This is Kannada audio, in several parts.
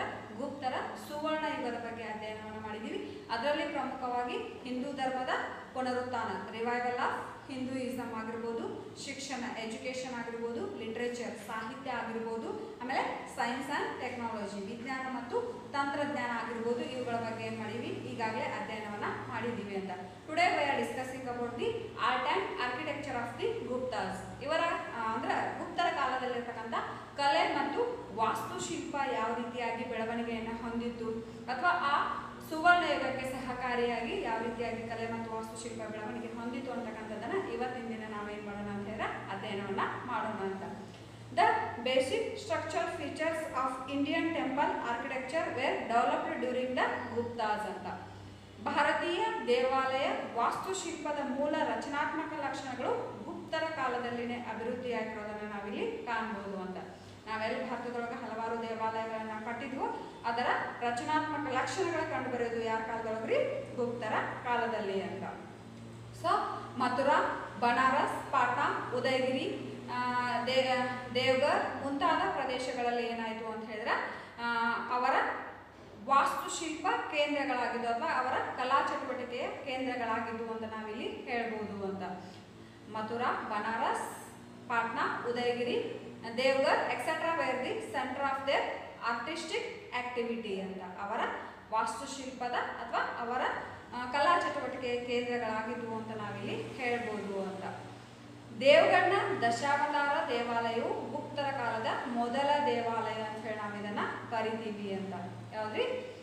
ಗುಪ್ತರ ಸುವರ್ಣ ಯುಗದ ಬಗ್ಗೆ ಅಧ್ಯಯನವನ್ನು ಮಾಡಿದ್ದೀವಿ ಅದರಲ್ಲಿ ಪ್ರಮುಖವಾಗಿ ಹಿಂದೂ ಧರ್ಮದ ಪುನರುತ್ಥಾನ ರಿವೈವಲ್ ಆಫ್ ಹಿಂದೂಯಿಸಮ್ ಆಗಿರ್ಬೋದು ಶಿಕ್ಷಣ ಎಜುಕೇಷನ್ ಆಗಿರ್ಬೋದು ಲಿಟ್ರೇಚರ್ ಸಾಹಿತ್ಯ ಆಗಿರ್ಬೋದು ಆಮೇಲೆ ಸೈನ್ಸ್ ಆ್ಯಂಡ್ ಟೆಕ್ನಾಲಜಿ ವಿಜ್ಞಾನ ಮತ್ತು ತಂತ್ರಜ್ಞಾನ ಆಗಿರ್ಬೋದು ಇವುಗಳ ಬಗ್ಗೆ ಏನು ಮಾಡೀವಿ ಈಗಾಗಲೇ ಅಧ್ಯಯನವನ್ನು ಮಾಡಿದ್ದೀವಿ ಅಂತ today we are discussing about the art and architecture of the Guptas ಇವರ ಆ, ಅಂದ್ರೆ ಗುಪ್ತರ ಕಾಲದಲ್ಲಿರ್ತಕ್ಕಂಥ ಕಲೆ ಮತ್ತು ವಾಸ್ತುಶಿಲ್ಪ ಯಾವ ರೀತಿಯಾಗಿ ಬೆಳವಣಿಗೆಯನ್ನು ಹೊಂದಿತ್ತು ಅಥವಾ ಆ ಸುವರ್ಣ ಯುಗಕ್ಕೆ ಸಹಕಾರಿಯಾಗಿ ಯಾವ ರೀತಿಯಾಗಿ ಕಲೆ ಮತ್ತು ವಾಸ್ತುಶಿಲ್ಪ ಬೆಳವಣಿಗೆ ಹೊಂದಿತ್ತು ಅಂತಕ್ಕಂಥದ್ದನ್ನ ಇವತ್ತಿನ ದಿನ ನಾವೇನು ಮಾಡೋಣ ಅಂತ ಹೇಳಿದ್ರೆ ಅಧ್ಯಯನವನ್ನ ಮಾಡೋಣ ಅಂತ the basic structure features of Indian temple architecture were developed during the Guptas ಅಂತ ಭಾರತೀಯ ದೇವಾಲಯ ವಾಸ್ತುಶಿಲ್ಪದ ಮೂಲ ರಚನಾತ್ಮಕ ಲಕ್ಷಣಗಳು ಗುಪ್ತರ ಕಾಲದಲ್ಲಿನೇ ಅಭಿವೃದ್ಧಿಯಾಗಿರೋದನ್ನು ನಾವಿಲ್ಲಿ ಕಾಣ್ಬೋದು ಅಂತ ನಾವೆಲ್ಲ ಭಾರತದೊಳಗೆ ಹಲವಾರು ದೇವಾಲಯಗಳನ್ನ ಕಟ್ಟಿದ್ವು ಅದರ ರಚನಾತ್ಮಕ ಲಕ್ಷಣಗಳ ಕಂಡುಬರೋದು ಯಾರ ಕಾಲದೊಳಗ್ರಿ ಗುಪ್ತರ ಕಾಲದಲ್ಲಿ ಅಂತ ಸೊ ಮಥುರಾ ಬನಾರಸ್ ಪಾಟ್ನಾ ಉದಯಗಿರಿ ಆ, ದೇ ದೇವಗರ್ ಮುಂತಾದ ಪ್ರದೇಶಗಳಲ್ಲಿ ಏನಾಯಿತು ಅಂತ ಹೇಳಿದ್ರೆ ಆ, ಅವರ ವಾಸ್ತುಶಿಲ್ಪ ಕೇಂದ್ರಗಳಾಗಿದ್ದು ಅಥವಾ ಅವರ ಕಲಾ ಚಟುವಟಿಕೆಯ ಕೇಂದ್ರಗಳಾಗಿದ್ದು ಅಂತ ನಾವಿಲ್ಲಿ ಹೇಳ್ಬೋದು ಅಂತ Mathura Banaras Patna Udayagiri Deogarh etcetera were the centre of their artistic activity ಅಂತ ಅವರ ವಾಸ್ತುಶಿಲ್ಪದ ಅಥವಾ ಅವರ ಆ, ಕಲಾ ಚಟುವಟಿಕೆಯ ಕೇಂದ್ರಗಳಾಗಿದ್ವು ಅಂತ ನಾವಿಲ್ಲಿ ಹೇಳ್ಬೋದು ಅಂತ ದೇವಗಣ್ಣ ದಶಾವತಾರ ದೇವಾಲಯವು ಗುಪ್ತರ ಕಾಲದ ಮೊದಲ ದೇವಾಲಯ ಅಂತ ಹೇಳಿ ನಾವು ಇದನ್ನ ಕರಿತೀವಿ ಅಂತ ಯಾವ್ದ್ರಿ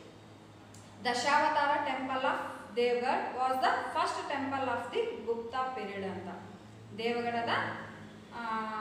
Dashavatara temple of Deogarh was the first temple of the Gupta period ಅಂತ ದೇವಗಢದ ಆ,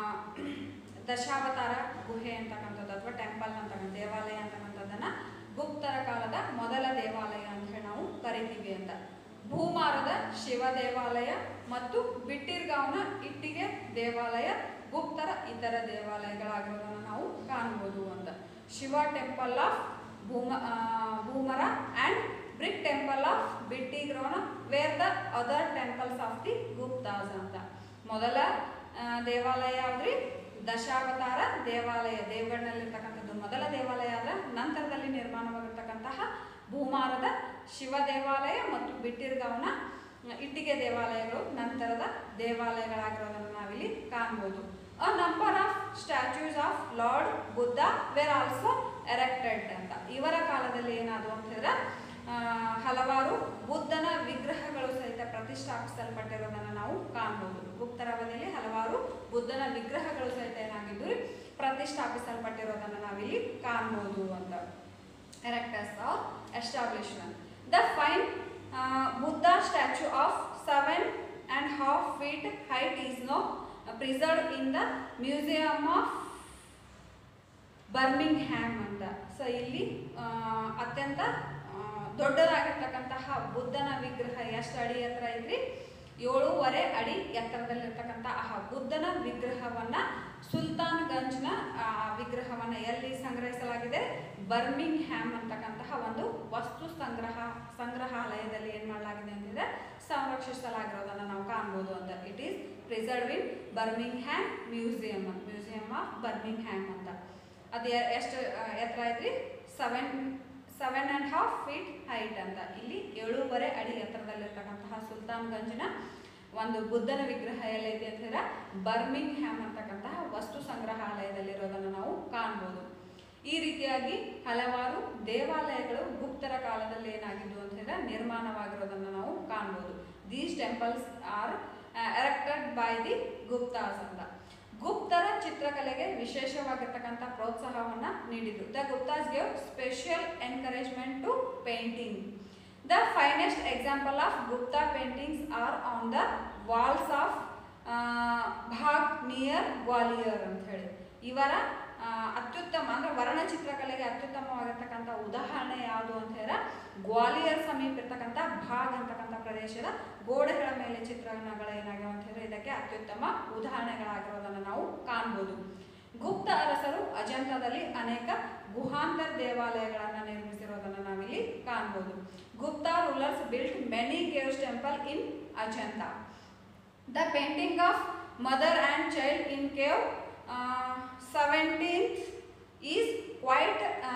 ದಶಾವತಾರ ಗುಹೆ ಅಂತಕ್ಕಂಥದ್ದು ಅಥವಾ ಟೆಂಪಲ್ ಅಂತಕ್ಕಂಥ ದೇವಾಲಯ ಅಂತಕ್ಕಂಥದ್ದನ್ನ ಗುಪ್ತರ ಕಾಲದ ಮೊದಲ ದೇವಾಲಯ ಅಂತ ಹೇಳಿ ನಾವು ಕರಿತೀವಿ ಅಂತ ಭೂಮಾರದ ಶಿವ ದೇವಾಲಯ ಮತ್ತು ಬಿಟ್ಟಿರ್ಗಾವ್ನ ಇಟ್ಟಿಗೆ ದೇವಾಲಯ ಗುಪ್ತರ ಇತರ ದೇವಾಲಯಗಳಾಗಿರೋದನ್ನು ನಾವು ಕಾಣ್ಬೋದು ಅಂತ ಶಿವ ಟೆಂಪಲ್ ಆಫ್ ಭೂಮ ah, Bhumara and brick temple of ಬಿಟ್ಟಿಗ್ರೋನ were the other temples of the Guptas ಅಂತ ಮೊದಲ ಆ, ದೇವಾಲಯ ಯಾವ್ದ್ರಿ ದಶಾವತಾರ ದೇವಾಲಯ ದೇವಗಢನಲ್ಲಿರ್ತಕ್ಕಂಥದ್ದು ಮೊದಲ ದೇವಾಲಯ ಆದ್ರೆ ನಂತರದಲ್ಲಿ ನಿರ್ಮಾಣವಾಗಿರ್ತಕ್ಕಂತಹ ಭೂಮಾರದ ಶಿವ ದೇವಾಲಯ ಮತ್ತು ಬಿಟ್ಟಿರ್ಗಾವ್ನ ಇಟ್ಟಿಗೆ ದೇವಾಲಯಗಳು ನಂತರದ ದೇವಾಲಯಗಳಾಗಿರೋದನ್ನು ನಾವಿಲ್ಲಿ ಕಾಣ್ಬೋದು a number of statues of lord Buddha were also erected ಅಂತ ಇವರ ಕಾಲದಲ್ಲಿ ಏನಾದ್ರು ಅಂತ ಹೇಳಿದ್ರೆ ಆ, ಹಲವಾರು ಬುದ್ಧನ ವಿಗ್ರಹಗಳು ಸಹಿತ ಪ್ರತಿಷ್ಠಾಪಿಸಲ್ಪಟ್ಟಿರೋದನ್ನು ನಾವು ಕಾಣ್ಬೋದು ಗುಪ್ತರ ಅವಧಿಯಲ್ಲಿ ಹಲವಾರು ಬುದ್ಧನ ವಿಗ್ರಹಗಳು ಸಹಿತ ಏನಾಗಿದ್ದು ಪ್ರತಿಷ್ಠಾಪಿಸಲ್ಪಟ್ಟಿರೋದನ್ನು ನಾವಿಲ್ಲಿ ಕಾಣ್ಬೋದು ಅಂತ erectors or establishment. The fine uh, Buddha statue of seven and half feet height is now uh, preserved in the Museum of Birmingham ಅಂತ ಸೊ ಇಲ್ಲಿ ಆ, ಅತ್ಯಂತ ಆ, ದೊಡ್ಡದಾಗಿರ್ತಕ್ಕಂತಹ ಬುದ್ಧನ ವಿಗ್ರಹ ಎಷ್ಟು ಅಡಿ ಎತ್ತರ ಐತ್ರಿ ಏಳೂವರೆ ಅಡಿ ಎತ್ತರದಲ್ಲಿರ್ತಕ್ಕಂಥ ಆ ಬುದ್ಧನ ವಿಗ್ರಹವನ್ನ ಸುಲ್ತಾನ್ಗಂಜ್ನ ಆ ವಿಗ್ರಹವನ್ನ ಎಲ್ಲಿ ಸಂಗ್ರಹಿಸಲಾಗಿದೆ ಬರ್ಮಿಂಗ್ ಹ್ಯಾಮ್ ಅಂತಕ್ಕಂತಹ ಒಂದು ವಸ್ತು ಸಂಗ್ರಹ ಸಂಗ್ರಹಾಲಯದಲ್ಲಿ ಏನ್ ಮಾಡಲಾಗಿದೆ ಅಂತಂದ್ರೆ ಸಂರಕ್ಷಿಸಲಾಗಿರೋದನ್ನ ನಾವು ಕಾಣ್ಬೋದು ಅಂತ it is preserve in Birmingham museum museum of Birmingham ಅಂತ ಅದು ಎ- ಎಷ್ಟು ಆ, ಎತ್ತರ ಐತ್ರಿ seven seven and half feet height ಅಂತ ಇಲ್ಲಿ ಏಳೂವರೆ ಅಡಿ ಎತ್ತರದಲ್ಲಿರ್ತಕ್ಕಂತಹ ಸುಲ್ತಾನ್ಗಂಜ್ನ ಒಂದು ಬುದ್ಧನ ವಿಗ್ರಹ ಎಲ್ಲೈತಿ ಅಂತ ಹೇಳಿದ್ರೆ ಬರ್ಮಿಂಗ್ ಹ್ಯಾಮ್ ಅಂತಕ್ಕಂತಹ ವಸ್ತು ಸಂಗ್ರಹಾಲಯದಲ್ಲಿರೋದನ್ನು ನಾವು ಕಾಣ್ಬೋದು ಈ ರೀತಿಯಾಗಿ ಹಲವಾರು ದೇವಾಲಯಗಳು ಗುಪ್ತರ ಕಾಲದಲ್ಲಿ ಏನಾಗಿದ್ದು ಅಂತ ಹೇಳಿದ್ರೆ ನಿರ್ಮಾಣವಾಗಿರೋದನ್ನು ನಾವು ಕಾಣ್ಬೋದು these temples are erected by the Guptas ಅಂತ ಗುಪ್ತರ ಚಿತ್ರಕಲೆಗೆ ವಿಶೇಷವಾಗಿರ್ತಕ್ಕಂಥ ಪ್ರೋತ್ಸಾಹವನ್ನ ನೀಡಿದ್ರು the Guptas gave special encouragement to painting the finest example of Gupta paintings are on the walls of Bagh near Gwalior ಅಂತ ಹೇಳಿ ಇವರ ಆ, ಅತ್ಯುತ್ತಮ ಅಂದ್ರೆ ವರ್ಣಚಿತ್ರಕಲೆಗೆ ಅತ್ಯುತ್ತಮವಾಗಿರ್ತಕ್ಕಂಥ ಉದಾಹರಣೆ ಯಾವುದು ಅಂತ ಹೇಳಿದ್ರೆ ಗ್ವಾಲಿಯರ್ ಸಮೀಪ ಇರ್ತಕ್ಕಂಥ ಭಾಗ್ ಅಂತಕ್ಕಂಥ ಪ್ರದೇಶದ ಗೋಡೆಗಳ ಮೇಲೆ ಚಿತ್ರಣಗಳು ಏನಾಗ್ಯಾವ ಅಂತ ಹೇಳಿದ್ರೆ ಇದಕ್ಕೆ ಅತ್ಯುತ್ತಮ ಉದಾಹರಣೆಗಳಾಗಿರೋದನ್ನು ನಾವು ಕಾಣ್ಬೋದು ಗುಪ್ತ ಅರಸರು ಅಜಂತಾದಲ್ಲಿ ಅನೇಕ ಗುಹಾಂತರ ದೇವಾಲಯಗಳನ್ನು ನಿರ್ಮಿಸಿರೋದನ್ನು ನಾವಿಲ್ಲಿ ಕಾಣ್ಬೋದು Gupta rulers built many caves temple in Ajanta The painting of mother and child in cave uh, 17th is quite uh,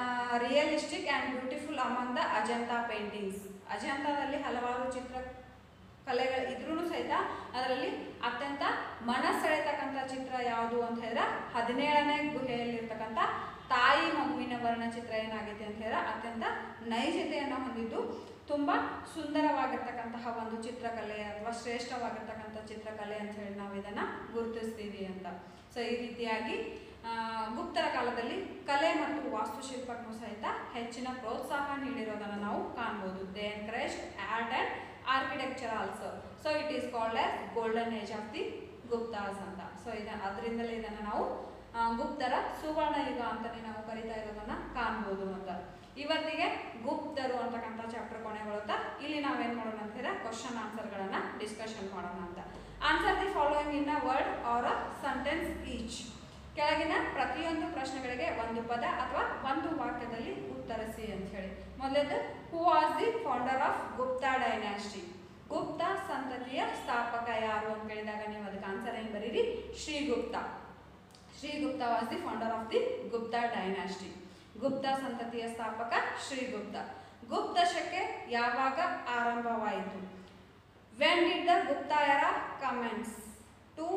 realistic and beautiful among the Ajanta paintings ಅಜಂತಾದಲ್ಲಿ ಹಲವಾರು ಚಿತ್ರ ಕಲೆಗಳು ಇದ್ರೂ ಸಹಿತ ಅದರಲ್ಲಿ ಅತ್ಯಂತ ಮನಸೆಳೆತಕ್ಕಂಥ ಚಿತ್ರ ಯಾವುದು ಅಂತ ಹೇಳಿದ್ರೆ ಹದಿನೇಳನೇ ಗುಹೆಯಲ್ಲಿರ್ತಕ್ಕಂಥ ತಾಯಿ ಮಗುವಿನ ವರ್ಣಚಿತ್ರ ಏನಾಗಿದೆ ಅಂತ ಹೇಳಿದ್ರೆ ಅತ್ಯಂತ ನೈಜತೆಯನ್ನು ಹೊಂದಿದ್ದು ತುಂಬ ಸುಂದರವಾಗಿರ್ತಕ್ಕಂತಹ ಒಂದು ಚಿತ್ರಕಲೆ ಅಥವಾ ಶ್ರೇಷ್ಠವಾಗಿರ್ತಕ್ಕಂಥ ಚಿತ್ರಕಲೆ ಅಂತ ಹೇಳಿ ನಾವು ಇದನ್ನು ಗುರುತಿಸ್ತೀವಿ ಅಂತ ಸೊ ಈ ರೀತಿಯಾಗಿ ಆ, ಗುಪ್ತರ ಕಾಲದಲ್ಲಿ ಕಲೆ ಮತ್ತು ವಾಸ್ತುಶಿಲ್ಪಕ್ಕೂ ಸಹಿತ ಹೆಚ್ಚಿನ ಪ್ರೋತ್ಸಾಹ ನೀಡಿರೋದನ್ನು ನಾವು ಕಾಣ್ಬೋದು they encourage art and architecture also so it is called as golden age of the Guptas ಅಂತ ಸೊ ಇದ ಅದರಿಂದಲೇ ಇದನ್ನು ನಾವು ಆ, ಗುಪ್ತರ ಸುವರ್ಣ ಯುಗ ಅಂತಲೇ ನಾವು ಕರಿತಾ ಇರೋದನ್ನ ಕಾಣ್ಬೋದು ಅಂತ ಇವತ್ತಿಗೆ ಗುಪ್ತರು ಅಂತಕ್ಕಂಥ ಚಾಪ್ಟರ್ ಕೊನೆಗೊಳ್ಳುತ್ತಾ ಇಲ್ಲಿ ನಾವೇನ್ ಮಾಡೋಣ ಅಂತ ಹೇಳಿದ್ರೆ ಕ್ವಶನ್ ಆನ್ಸರ್ಗಳನ್ನ ಡಿಸ್ಕಷನ್ ಮಾಡೋಣ ಅಂತ answer the following in a word or a sentence each ಕೆಳಗಿನ ಪ್ರತಿಯೊಂದು ಪ್ರಶ್ನೆಗಳಿಗೆ ಒಂದು ಪದ ಅಥವಾ ಒಂದು ವಾಕ್ಯದಲ್ಲಿ ಉತ್ತರಿಸಿ ಅಂತ ಹೇಳಿ ಮೊದಲೇದು who was the founder of Gupta dynasty Gupta ಸಂತತಿಯ ಸ್ಥಾಪಕ ಯಾರು ಅಂತ ಕೇಳಿದಾಗ ನೀವು ಅದಕ್ಕೆ ಆನ್ಸರ್ ಏನು ಬರೀರಿ Srigupta Srigupta was the founder of the Gupta dynasty Gupta ಸಂತತಿಯ ಸ್ಥಾಪಕ ಶ್ರೀಗುಪ್ತ ಗುಪ್ತ ಶಕೆ ಯಾವಾಗ ಆರಂಭವಾಯಿತು when did the Gupta era commence to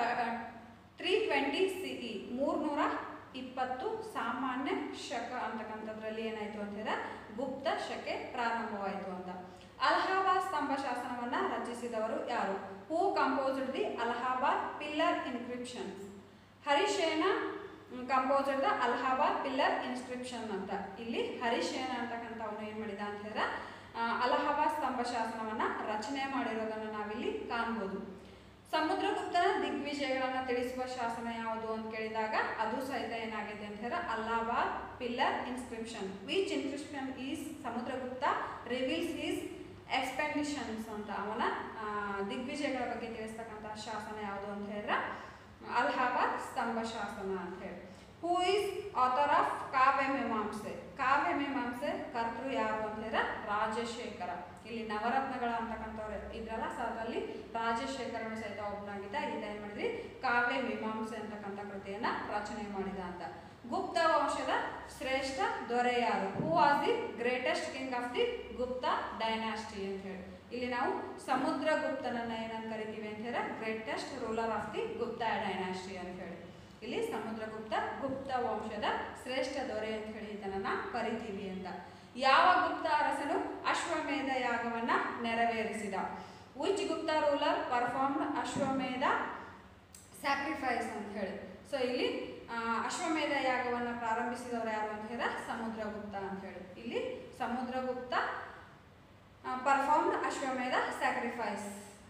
three twenty C E ಮೂರ್ನೂರ ಇಪ್ಪತ್ತು ಸಾಮಾನ್ಯ ಶಕ ಅಂತಕ್ಕಂಥದ್ರಲ್ಲಿ ಏನಾಯಿತು ಅಂತ ಹೇಳಿದ್ರೆ ಗುಪ್ತ ಶಕೆ ಪ್ರಾರಂಭವಾಯಿತು ಅಂತ ಅಲಹಾಬಾದ್ ಸ್ತಂಭ ಶಾಸನವನ್ನ ರಚಿಸಿದವರು ಯಾರು who composed the Allahabad pillar inscriptions Harishena composed the Allahabad pillar inscription ಅಂತ ಇಲ್ಲಿ ಹರಿಶೇನ ಅಂತಕ್ಕಂಥವನು ಏನು ಮಾಡಿದ ಅಂತ ಹೇಳಿದ್ರೆ ಆ, ಅಲಹಾಬಾದ್ ಸ್ತಂಭ ಶಾಸನವನ್ನ ರಚನೆ ಮಾಡಿರೋದನ್ನು ನಾವಿಲ್ಲಿ ಕಾಣ್ಬೋದು ಸಮುದ್ರಗುಪ್ತನ ದಿಗ್ವಿಜಯಗಳನ್ನ ತಿಳಿಸುವ ಶಾಸನ ಯಾವುದು ಅಂತ ಕೇಳಿದಾಗ ಅದು ಸಹಿತ ಏನಾಗಿದೆ ಅಂತ ಹೇಳಿದ್ರೆ Allahabad pillar inscription which inscription is Samudragupta reveals is expeditions ಅಂತ ಅವನ ಆ, ದಿಗ್ವಿಜಯಗಳ ಬಗ್ಗೆ ತಿಳಿಸ್ತಕ್ಕಂಥ ಶಾಸನ ಯಾವುದು ಅಂತ ಹೇಳಿದ್ರೆ ಅಲಹಾಬಾದ್ ಸ್ತಂಭ ಶಾಸನ ಅಂತ ಹೇಳಿ who is author of Kavya Mimamse Kavya Mimamse ಕರ್ತೃ ಯಾರು ಅಂತ ಹೇಳಿದ್ರೆ ರಾಜಶೇಖರ ಇಲ್ಲಿ ನವರತ್ನಗಳ ಅಂತಕ್ಕಂಥವ್ರು ಇದ್ರಲ್ಲ ಸೊ ಅದರಲ್ಲಿ ರಾಜಶೇಖರನು ಸಹಿತ ಒಬ್ಬನಾಗಿದ್ದ ಈತ ಏನ್ ಮಾಡಿದ್ರಿ ಕಾವ್ಯ ಮೀಮಾಂಸೆ ಅಂತಕ್ಕಂಥ ಕೃತಿಯನ್ನ ರಚನೆ ಮಾಡಿದ ಅಂತ ಗುಪ್ತ ವಂಶದ ಶ್ರೇಷ್ಠ ದೊರೆ ಯಾರು who was the greatest king of the Gupta dynasty ಅಂತ ಹೇಳಿ ಇಲ್ಲಿ ನಾವು ಸಮುದ್ರಗುಪ್ತನನ್ನ ಏನಂತ ಕರಿತೀವಿ ಅಂತ ಹೇಳಿದ್ರೆ greatest ruler of the Gupta dynasty ಅಂತ ಹೇಳಿ ಇಲ್ಲಿ ಸಮುದ್ರಗುಪ್ತ ಗುಪ್ತ ವಂಶದ ಶ್ರೇಷ್ಠ ದೊರೆ ಅಂತ ಹೇಳಿ ಇದನ್ನ ಕರಿತೀವಿ ಅಂತ ಯಾವ ಗುಪ್ತ ಅರಸನು ಅಶ್ವಮೇಧ ಯಾಗವನ್ನ ನೆರವೇರಿಸಿದ which Gupta ruler perform Ashvamedha sacrifice ಅಂತ ಹೇಳಿ ಸೊ ಇಲ್ಲಿ ಆ, ಅಶ್ವಮೇಧ ಯಾಗವನ್ನು ಪ್ರಾರಂಭಿಸಿದವರು ಯಾರು ಅಂತ ಹೇಳಿದ್ರೆ ಸಮುದ್ರಗುಪ್ತ ಅಂತ ಹೇಳಿ ಇಲ್ಲಿ Samudragupta perform Ashvamedha sacrifice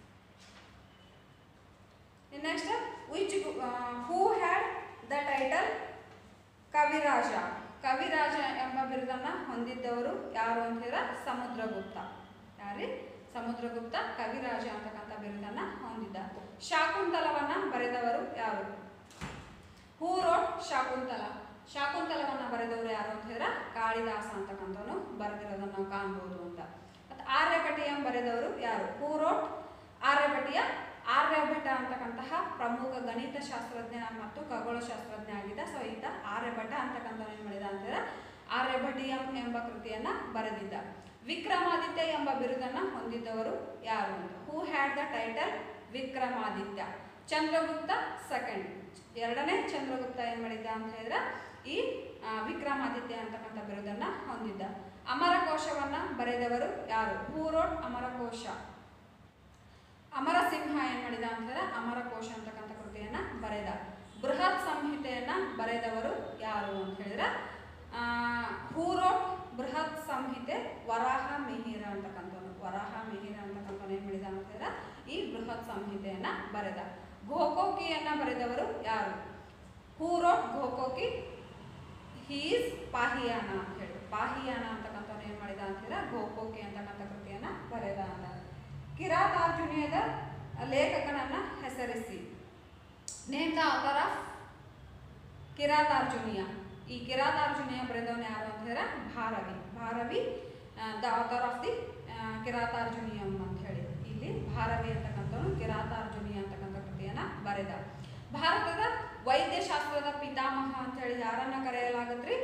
next which who had the title Kaviraja Kaviraja ಎಂಬ ಬಿರುದನ್ನ ಹೊಂದಿದ್ದವರು ಯಾರು ಅಂತ ಹೇಳಿದ್ರೆ ಸಮುದ್ರಗುಪ್ತ ಯಾರಿ ಸಮುದ್ರಗುಪ್ತ ಕವಿರಾಜ ಅಂತಕ್ಕಂಥ ಬಿರುದನ್ನ ಹೊಂದಿದ್ದ ಶಾಕುಂತಲವನ್ನ ಬರೆದವರು ಯಾರು ಹೂ ರೋಟ್ ಶಾಕುಂತಲ ಶಾಕುಂತಲವನ್ನ ಬರೆದವರು ಯಾರು ಅಂತ ಹೇಳಿದ್ರೆ ಕಾಳಿದಾಸ ಅಂತಕ್ಕಂಥವನು ಬರೆದಿರೋದನ್ನ ನಾವು ಕಾಣ್ಬೋದು ಅಂತ ಮತ್ತು ಆರ್ಯಭಟಿಯಂ ಬರೆದವರು ಯಾರು ಹೂ ರೋಟ್ ಆರ್ಯಭಟಿಯ ಆರ್ಯಭಟ ಅಂತಕ್ಕಂತಹ ಪ್ರಮುಖ ಗಣಿತ ಶಾಸ್ತ್ರಜ್ಞ ಮತ್ತು ಖಗೋಳಶಾಸ್ತ್ರಜ್ಞ ಆಗಿದ್ದ ಸೊ ಈತ ಆರ್ಯಭಟ ಅಂತಕ್ಕಂಥವ್ನು ಏನು ಮಾಡಿದ ಅಂತ ಹೇಳಿದ್ರೆ ಆರ್ಯಭಟಿಯಂ ಎಂಬ ಕೃತಿಯನ್ನ ಬರೆದಿದ್ದ ವಿಕ್ರಮಾದಿತ್ಯ ಎಂಬ ಬಿರುದನ್ನ ಹೊಂದಿದ್ದವರು ಯಾರು ಅಂತ who had the title Vikramaditya Chandragupta second ಎರಡನೇ ಚಂದ್ರಗುಪ್ತ ಏನ್ ಮಾಡಿದ್ದ ಅಂತ ಹೇಳಿದ್ರೆ ಈ ಆ, ವಿಕ್ರಮಾದಿತ್ಯ ಅಂತಕ್ಕಂಥ ಬಿರುದನ್ನ ಹೊಂದಿದ್ದ ಅಮರಕೋಶವನ್ನ ಬರೆದವರು ಯಾರು ಹೂ ರೋಟ್ ಅಮರಕೋಶ ಅಮರಸಿಂಹ ಏನ್ ಮಾಡಿದ ಅಂತ ಹೇಳಿದ್ರೆ ಅಮರಕೋಶ ಅಂತಕ್ಕಂಥ ಕೃತಿಯನ್ನ ಬರೆದ ಬೃಹತ್ ಸಂಹಿತೆಯನ್ನ ಬರೆದವರು ಯಾರು ಅಂತ ಹೇಳಿದ್ರೆ ಆ, ಹೂರೋಟ್ ಬೃಹತ್ ಸಂಹಿತೆ ವರಾಹ ಮಿಹಿರ ಅಂತಕ್ಕಂಥವ್ನು ವರಾಹ ಮಿಹಿರ ಅಂತಕ್ಕಂಥವ್ನು ಏನ್ ಮಾಡಿದ ಅಂತ ಹೇಳಿದ್ರೆ ಈ ಬೃಹತ್ ಸಂಹಿತೆಯನ್ನ ಬರೆದ ಘೋಕೋಕಿಯನ್ನ ಬರೆದವರು ಯಾರು ಹೂರೋಟ್ ಘೋಕೋಕಿ ಹೀಸ್ ಪಾಹಿಯಾನ ಅಂತ ಹೇಳಿ ಪಾಹಿಯಾನ ಅಂತಕ್ಕಂಥವ್ನು ಏನ್ ಮಾಡಿದ ಅಂತ ಹೇಳಿದ್ರೆ ಗೋಕೋಕಿ ಅಂತಕ್ಕಂಥ ಕೃತಿಯನ್ನ ಬರೆದ ಅಂತ ಕಿರಾತಾರ್ಜುನಿಯದ ಲೇಖಕನನ್ನ ಹೆಸರಿಸಿ name the author of Kiratarjuniya ಈ ಕಿರಾತಾರ್ಜುನಿಯ ಬರೆದವನು ಯಾರು ಅಂತ ಹೇಳಿದ್ರೆ Bharavi Bharavi the author of the Kiratarjuniyam ಅಂತ ಹೇಳಿ ಇಲ್ಲಿ ಭಾರವಿ ಅಂತಕ್ಕಂಥವನು ಕಿರಾತಾರ್ಜುನಿಯ ಅಂತಕ್ಕಂಥ ಕೃತಿಯನ್ನ ಬರೆದ ಭಾರತದ ವೈದ್ಯಶಾಸ್ತ್ರದ ಪಿತಾಮಹ ಅಂತ ಹೇಳಿ ಯಾರನ್ನ ಕರೆಯಲಾಗತ್ರಿ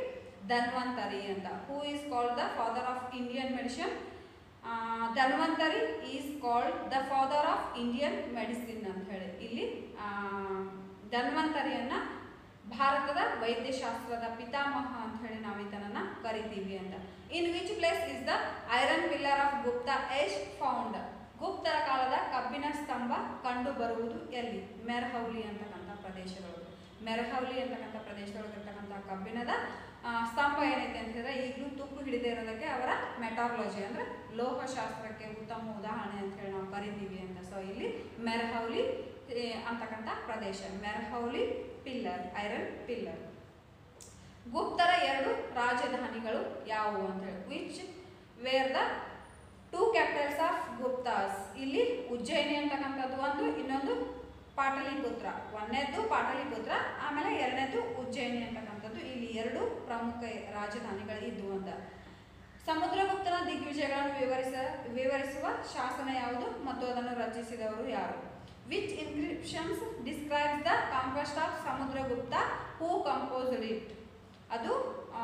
ಧನ್ವಂತರಿ ಅಂತ who is called the father of Indian medicine Dhanvantari is called the father of Indian medicine ಅಂತ ಹೇಳಿ ಇಲ್ಲಿ ಆ, ಧನ್ವಂತರಿಯನ್ನ ಭಾರತದ ವೈದ್ಯಶಾಸ್ತ್ರದ ಪಿತಾಮಹ ಅಂತ ಹೇಳಿ ನಾವು ಈತನನ್ನ ಕರಿತೀವಿ ಅಂತ in which place is the iron pillar of Guptas found ಗುಪ್ತರ ಕಾಲದ ಕಬ್ಬಿನ ಸ್ತಂಭ ಕಂಡು ಬರುವುದು ಎಲ್ಲಿ ಮೆರಹೌಲಿ ಅಂತಕ್ಕಂಥ ಪ್ರದೇಶಗಳು ಮೆರಹೌಲಿ ಅಂತಕ್ಕಂಥ ಪ್ರದೇಶದೊಳಗಿರ್ತಕ್ಕಂಥ ಕಬ್ಬಿಣದ ಆ, ಸ್ತಂಭ ಏನೈತೆ ಅಂತ ಹೇಳಿದ್ರೆ ಈಗಲೂ ತುಕ್ಕು ಹಿಡಿದೇ ಇರೋದಕ್ಕೆ ಅವರ ಮೆಟಾಲಜಿ ಅಂದ್ರೆ ಲೋಹಶಾಸ್ತ್ರಕ್ಕೆ ಉತ್ತಮ ಉದಾಹರಣೆ ಅಂತ ಹೇಳಿ ನಾವು ಕರಿತೀವಿ ಅಂತ ಸೊ ಇಲ್ಲಿ ಮೆರಹೌಲಿ ಏ, ಅಂತಕ್ಕಂಥ ಪ್ರದೇಶ ಮೆರಹೌಲಿ ಪಿಲ್ಲರ್ ಐರನ್ ಪಿಲ್ಲರ್ ಗುಪ್ತರ ಎರಡು ರಾಜಧಾನಿಗಳು ಯಾವುವು ಅಂತ ಹೇಳಿ which were the two capitals of Guptas ಇಲ್ಲಿ ಉಜ್ಜಯಿನಿ ಅಂತಕ್ಕಂಥದ್ದು ಒಂದು ಇನ್ನೊಂದು ಪಾಟಲಿಪುತ್ರ ಒಂದನೇದ್ದು ಪಾಟಲಿಪುತ್ರ ಆಮೇಲೆ ಎರಡನೇದು ಉಜ್ಜಯಿನಿ ಅಂತಕ್ಕಂಥದ್ದು ಇಲ್ಲಿ ಎರಡು ಪ್ರಮುಖ ರಾಜಧಾನಿಗಳು ಇದ್ವು ಅಂತ ಸಮುದ್ರಗುಪ್ತನ ದಿಗ್ವಿಜಯಗಳನ್ನು ವಿವರಿಸ ವಿವರಿಸುವ ಶಾಸನ ಯಾವುದು ಮತ್ತು ಅದನ್ನು ರಚಿಸಿದವರು ಯಾರು which inscriptions describes the conquest of Samudragupta who composed it ಅದು ಆ,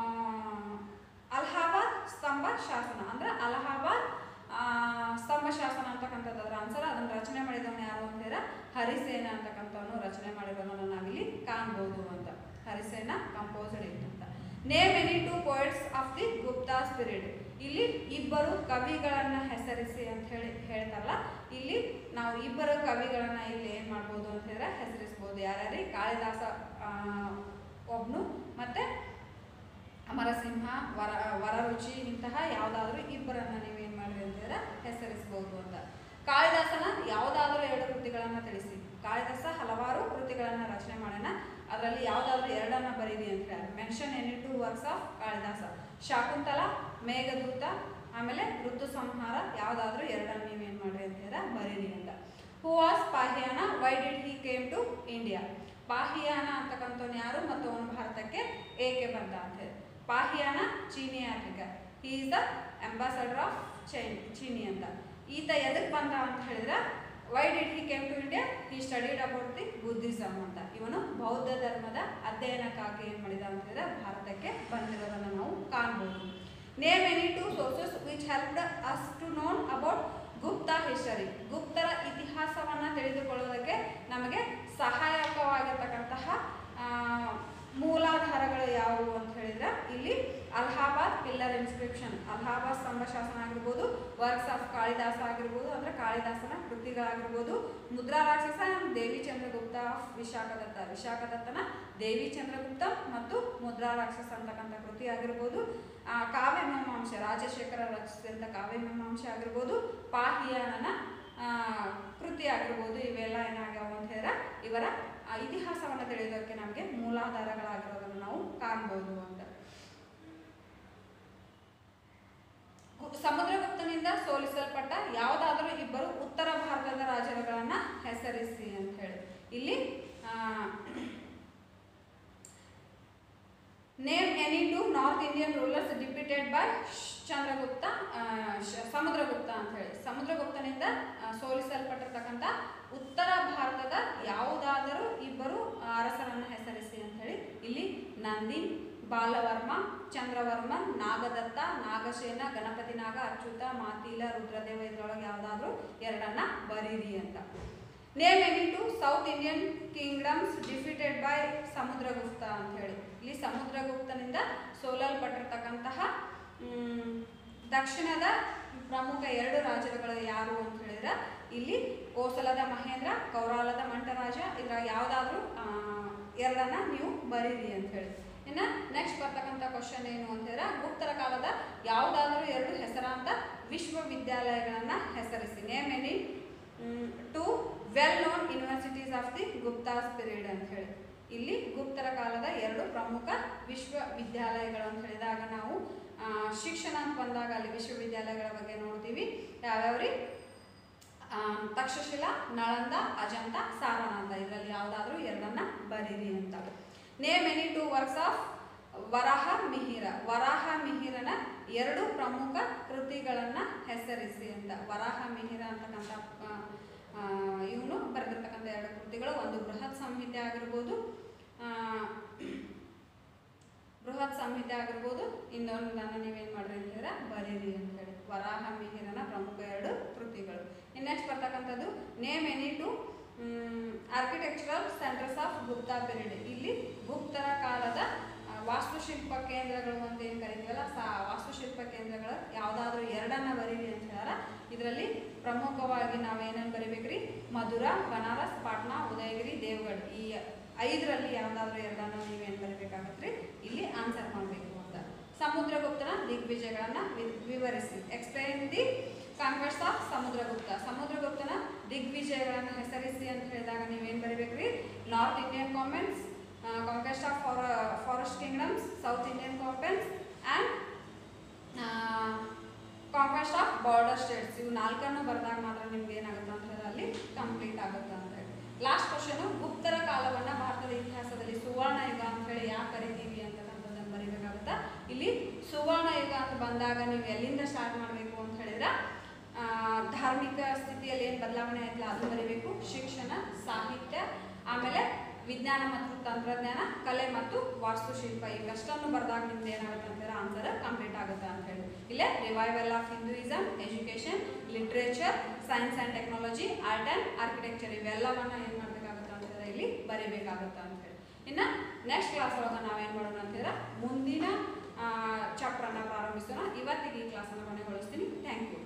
ಅಲಹಾಬಾದ್ ಸ್ತಂಭ ಶಾಸನ ಅಂದ್ರೆ ಅಲಹಾಬಾದ್ ಆ, ಸ್ತಂಭ ಶಾಸನ ಅಂತಕ್ಕಂಥದ್ದು ಅದರ ಆನ್ಸರ್ ಅದನ್ನು ರಚನೆ ಮಾಡಿದವನು ಯಾರು ಅಂತೀರ ಹರಿಸೇನ ಅಂತಕ್ಕಂಥವನು ರಚನೆ ಮಾಡಿರೋದನ್ನು ನಾವಿಲ್ಲಿ ಕಾಣ್ಬೋದು ಅಂತ ಹರಿಸೇನ ಕಂಪೋಸ್ಡ್ ಇಟ್ ಅಂತ name any two poets of the Guptas period ಇಲ್ಲಿ ಇಬ್ಬರು ಕವಿಗಳನ್ನ ಹೆಸರಿಸಿ ಅಂತ ಹೇಳಿ ಹೇಳ್ತಾರಲ್ಲ ಇಲ್ಲಿ ನಾವು ಇಬ್ಬರು ಕವಿಗಳನ್ನ ಇಲ್ಲಿ ಏನ್ ಮಾಡ್ಬೋದು ಅಂತ ಹೇಳಿದ್ರೆ ಹೆಸರಿಸ್ಬೋದು ಯಾರ್ಯಾರಿ ಕಾಳಿದಾಸ ಆ, ಒಬ್ನು ಮತ್ತೆ ಅಮರಸಿಂಹ ವರ ವರರುಚಿ ಇಂತಹ ಯಾವುದಾದ್ರೂ ಇಬ್ಬರನ್ನ ನೀವೇನ್ ಮಾಡ್ರಿ ಅಂತೀರ ಹೆಸರಿಸಬಹುದು ಅಂತ ಕಾಳಿದಾಸನ ಯಾವುದಾದ್ರೂ ಎರಡು ಕೃತಿಗಳನ್ನ ತಿಳಿಸಿ ಕಾಳಿದಾಸ ಹಲವಾರು ಕೃತಿಗಳನ್ನ ರಚನೆ ಮಾಡೋಣ ಅದರಲ್ಲಿ ಯಾವುದಾದ್ರೂ ಎರಡನ್ನ ಬರೀರಿ ಅಂತ ಹೇಳಿ mention any two works of Kalidasa Shakuntala Meghaduta ಆಮೇಲೆ ಋತು ಸಂಹಾರ ಯಾವುದಾದ್ರೂ ಎರಡನ್ನ ನೀವೇನ್ ಮಾಡ್ರಿ ಅಂತೀರ ಬರೀರಿ ಅಂತ who was Fahien why did he came to India Fahien ಅಂತಕ್ಕಂಥವ್ನು ಯಾರು ಮತ್ತು ಅವನು ಭಾರತಕ್ಕೆ ಏಕೆ ಬಂದ ಅಂತ ಹೇಳಿ ಪಾಹಿಯಾನ ಚೀನಿ ಯಾತ್ರಿಕ he is the ambassador of China ಚೀನಿ ಅಂತ ಈತ ಎದಕ್ಕೆ ಬಂದ ಅಂತ ಹೇಳಿದ್ರೆ why did he came to India he studied about the Buddhism ಅಂತ ಇವನು ಬೌದ್ಧ ಧರ್ಮದ ಅಧ್ಯಯನಕ್ಕಾಗಿ ಏನು ಮಾಡಿದ ಅಂತ ಹೇಳಿದ್ರೆ ಭಾರತಕ್ಕೆ ಬಂದಿರೋದನ್ನು ನಾವು ಕಾಣ್ಬೋದು name any two sources which helped us to known about Gupta history ಗುಪ್ತರ ಇತಿಹಾಸವನ್ನ ತಿಳಿದುಕೊಳ್ಳುವುದಕ್ಕೆ ನಮಗೆ ಸಹಾಯಕವಾಗಿರ್ತಕ್ಕಂತಹ ಆ, ಮೂಲಾಧಾರಗಳು ಯಾವುವು ಅಂತ ಹೇಳಿದ್ರೆ ಇಲ್ಲಿ ಅಲಹಾಬಾದ್ ಪಿಲ್ಲರ್ ಇನ್ಸ್ಕ್ರಿಪ್ಷನ್ ಅಲಹಾಬಾದ್ ಸ್ತಂಭ ಶಾಸನ ಆಗಿರ್ಬೋದು ವರ್ಕ್ಸ್ ಆಫ್ ಕಾಳಿದಾಸ ಆಗಿರ್ಬೋದು ಅಂದ್ರೆ ಕಾಳಿದಾಸನ ಕೃತಿಗಳಾಗಿರ್ಬೋದು ಮುದ್ರಾ ರಾಕ್ಷಸ ದೇವಿ ಚಂದ್ರಗುಪ್ತ ಆಫ್ ವಿಶಾಖದತ್ತ ವಿಶಾಖದತ್ತನ ದೇವಿ ಚಂದ್ರಗುಪ್ತ ಮತ್ತು ಮುದ್ರಾ ರಾಕ್ಷಸ ಅಂತಕ್ಕಂಥ ಕೃತಿ ಆಗಿರ್ಬೋದು ಆ, ಕಾವ್ಯ ಮೀಮಾಂಸ ರಾಜಶೇಖರ ರಚಿಸಿದಂಥ ಕಾವ್ಯ ಮೀಮಾಂಸ ಆಗಿರ್ಬೋದು ಪಾಹಿಯಾನನ ಆ, ಕೃತಿ ಆಗಿರ್ಬೋದು ಇವೆಲ್ಲ ಏನಾಗ್ಯಾವ ಅಂತ ಹೇಳಿದ್ರೆ ಇವರ ಆ, ಇತಿಹಾಸವನ್ನು ತಿಳಿಯೋದಕ್ಕೆ ನಮಗೆ ಮೂಲಾಧಾರಗಳಾಗಿರೋದನ್ನು ನಾವು ಕಾಣ್ಬೋದು ಅಂತ ಗು- ಸಮುದ್ರಗುಪ್ತನಿಂದ ಸೋಲಿಸಲ್ಪಟ್ಟ ಯಾವುದಾದರೂ ಇಬ್ಬರು ಉತ್ತರ ಭಾರತದ ರಾಜರುಗಳನ್ನ ಹೆಸರಿಸಿ ಅಂತ ಹೇಳಿ ಇಲ್ಲಿ name any two North Indian rulers defeated by Chandragupta ಆ, ಶ- ಸಮುದ್ರಗುಪ್ತ ಅಂತ ಹೇಳಿ ಸಮುದ್ರಗುಪ್ತನಿಂದ ಆ, ಸೋಲಿಸಲ್ಪಟ್ಟಿರ್ತಕ್ಕಂಥ ಉತ್ತರ ಭಾರತದ ಯಾವುದಾದರೂ ಇಬ್ಬರು ಅರಸರನ್ನು ಹೆಸರಿಸಿ ಅಂತ ಹೇಳಿ ಇಲ್ಲಿ ನಂದಿ ಬಾಲವರ್ಮ ಚಂದ್ರವರ್ಮ ನಾಗದತ್ತ ನಾಗಸೇನ ಗಣಪತಿ ನಾಗ ಅಚ್ಯುತ ಮಾತೀಲ ರುದ್ರದೇವ ಇದ್ರೊಳಗೆ ಯಾವುದಾದ್ರೂ ಎರಡನ್ನ ಬರೀರಿ ಅಂತ name any two South Indian kingdoms defeated by Samudragupta ಅಂತ ಹೇಳಿ ಇಲ್ಲಿ ಸಮುದ್ರಗುಪ್ತನಿಂದ ಸೋಲಲ್ಪಟ್ಟಿರ್ತಕ್ಕಂತಹ ಮ್, ದಕ್ಷಿಣದ ಪ್ರಮುಖ ಎರಡು ರಾಜರುಗಳು ಯಾರು ಅಂತ ಹೇಳಿದ್ರೆ ಇಲ್ಲಿ ಕೋಸಲದ ಮಹೇಂದ್ರ ಕೌರಾಲದ ಮಂಟರಾಜ ಇದರ ಯಾವುದಾದ್ರೂ ಎರಡನ್ನ ನೀವು ಬರೀರಿ ಅಂತ ಹೇಳಿ ಇನ್ನು ನೆಕ್ಸ್ಟ್ ಬರ್ತಕ್ಕಂಥ ಕ್ವಶನ್ ಏನು ಅಂತ ಹೇಳಿದ್ರೆ ಗುಪ್ತರ ಕಾಲದ ಯಾವುದಾದ್ರೂ ಎರಡು ಹೆಸರಾಂತ ವಿಶ್ವವಿದ್ಯಾಲಯಗಳನ್ನ ಹೆಸರಿಸಿ name any two well known universities of the Guptas period ಅಂತ ಹೇಳಿ ಇಲ್ಲಿ ಗುಪ್ತರ ಕಾಲದ ಎರಡು ಪ್ರಮುಖ ವಿಶ್ವವಿದ್ಯಾಲಯಗಳು ಅಂತ ಹೇಳಿದಾಗ ನಾವು ಆ, ಶಿಕ್ಷಣ ಅಂತ ಬಂದಾಗ ಅಲ್ಲಿ ವಿಶ್ವವಿದ್ಯಾಲಯಗಳ ಬಗ್ಗೆ ನೋಡ್ತೀವಿ ಯಾವ್ಯಾವ್ರಿ ಆ, ತಕ್ಷಶಿಲಾ ನಳಂದ ಅಜಂತ ಸಾರನಾಥ ಇದರಲ್ಲಿ ಯಾವುದಾದ್ರೂ ಎರಡನ್ನ ಬರೀರಿ ಅಂತ name any two works of Varahamihira ವರಾಹ ಮಿಹಿರನ ಎರಡು ಪ್ರಮುಖ ಕೃತಿಗಳನ್ನ ಹೆಸರಿಸಿ ಅಂತ ವರಾಹ ಮಿಹಿರ ಅಂತಕ್ಕಂಥ ಇವನು ಬರೆದಿರ್ತಕ್ಕಂಥ ಎರಡು ಕೃತಿಗಳು ಒಂದು ಬೃಹತ್ ಸಂಹಿತೆ ಆಗಿರ್ಬೋದು ಆ, ಬೃಹತ್ ಸಂಹಿತೆ ಆಗಿರ್ಬೋದು ಇನ್ನೊಂದನ್ನು ನೀವೇನು ಮಾಡ್ರಿ ಅಂತ ಹೇಳಿದ್ರೆ ಬರೀರಿ ಅಂತ ಹೇಳಿ ವರಾಹ ಮಿಹಿರನ ಪ್ರಮುಖ ಎರಡು ಕೃತಿಗಳು ಇನ್ನು ನೆಕ್ಸ್ಟ್ ಬರ್ತಕ್ಕಂಥದ್ದು name any two architectural centres of Gupta period ಇಲ್ಲಿ ಗುಪ್ತರ ಕಾಲದ ಆ, ವಾಸ್ತುಶಿಲ್ಪ ಕೇಂದ್ರಗಳು ಅಂತ ಏನು ಕರಿತೀವಲ್ಲ ಸಾ ವಾಸ್ತುಶಿಲ್ಪ ಕೇಂದ್ರಗಳು ಯಾವುದಾದ್ರೂ ಎರಡನ್ನ ಬರೀರಿ ಅಂತ ಹೇಳ್ಯಾರ ಇದರಲ್ಲಿ ಪ್ರಮುಖವಾಗಿ ನಾವೇನೇನು ಬರಿಬೇಕ್ರಿ ಮಧುರಾ ಬನಾರಸ್ ಪಾಟ್ನಾ ಉದಯಗಿರಿ ದೇವಗಢ ಈ ಐದರಲ್ಲಿ ಯಾವುದಾದ್ರೂ ಎರಡನ್ನ ನೀವೇನು ಬರಿಬೇಕಾಗತ್ರಿ ಇಲ್ಲಿ ಆನ್ಸರ್ ಮಾಡಬೇಕು ಅಂತ ಸಮುದ್ರಗುಪ್ತನ ದಿಗ್ವಿಜಯಗಳನ್ನ ವಿ- ವಿವರಿಸಿ explain the conquest of Samudragupta ಸಮುದ್ರಗುಪ್ತನ ದಿಗ್ವಿಜಯಗಳನ್ನ ಹೆಸರಿಸಿ ಅಂತ ಹೇಳಿದಾಗ ನೀವೇನು ಬರಿಬೇಕ್ರಿ North Indian campaigns conquest of ಫಾರ forest kingdoms South Indian campaigns and conquest of border states ಇವು ನಾಲ್ಕನ್ನು ಬರೆದಾಗ ಮಾತ್ರ ನಿಮ್ಗೆ ಏನಾಗುತ್ತೆ ಅಂತ ಹೇಳಿದ್ರೆ ಅಲ್ಲಿ ಕಂಪ್ಲೀಟ್ ಆಗುತ್ತೆ ಅಂತ ಹೇಳಿ ಲಾಸ್ಟ್ ಕ್ವಶನು ಗುಪ್ತರ ಕಾಲವನ್ನ ಭಾರತದ ಇತಿಹಾಸದಲ್ಲಿ ಸುವರ್ಣ ಯುಗ ಅಂತ ಹೇಳಿ ಯಾಕೆ ಕರಿತೀವಿ ಅಂತಕ್ಕಂಥದ್ದನ್ನು ಬರಿಬೇಕಾಗುತ್ತೆ ಇಲ್ಲಿ ಸುವರ್ಣ ಯುಗ ಅಂತ ಬಂದಾಗ ನೀವು ಎಲ್ಲಿಂದ ಸ್ಟಾರ್ಟ್ ಮಾಡಬೇಕು ಅಂತ ಹೇಳಿದ್ರೆ ಆ, ಧಾರ್ಮಿಕ ಸ್ಥಿತಿಯಲ್ಲಿ ಏನು ಬದಲಾವಣೆ ಆಯ್ತಲ್ಲ ಅದು ಬರಿಬೇಕು ಶಿಕ್ಷಣ ಸಾಹಿತ್ಯ ಆಮೇಲೆ ವಿಜ್ಞಾನ ಮತ್ತು ತಂತ್ರಜ್ಞಾನ ಕಲೆ ಮತ್ತು ವಾಸ್ತುಶಿಲ್ಪ ಇವೆಷ್ಟನ್ನು ಬರೆದಾಗ ನಿಮ್ದು ಏನಾಗುತ್ತೆ ಅಂತಂದ್ರೆ ಆನ್ಸರ್ ಕಂಪ್ಲೀಟ್ ಆಗುತ್ತೆ ಅಂತ ಹೇಳಿ ಇಲ್ಲೇ revival of Hinduism education literature science and technology art and architecture ಇವೆಲ್ಲವನ್ನ ಏನು ಮಾಡಬೇಕಾಗುತ್ತೆ ಅಂತಂದ್ರೆ ಇಲ್ಲಿ ಬರೀಬೇಕಾಗುತ್ತೆ ಅಂತ ಹೇಳಿ ಇನ್ನು ನೆಕ್ಸ್ಟ್ ಕ್ಲಾಸ್ ಒಳಗೆ ನಾವೇನು ಮಾಡೋಣ ಅಂತಂದ್ರೆ ಮುಂದಿನ ಚಾಪ್ಟರ್ನ ಪ್ರಾರಂಭಿಸೋಣ ಇವತ್ತಿಗೆ ಈ ಕ್ಲಾಸನ್ನು ಕೊನೆಗೊಳಿಸ್ತೀನಿ ಥ್ಯಾಂಕ್ ಯು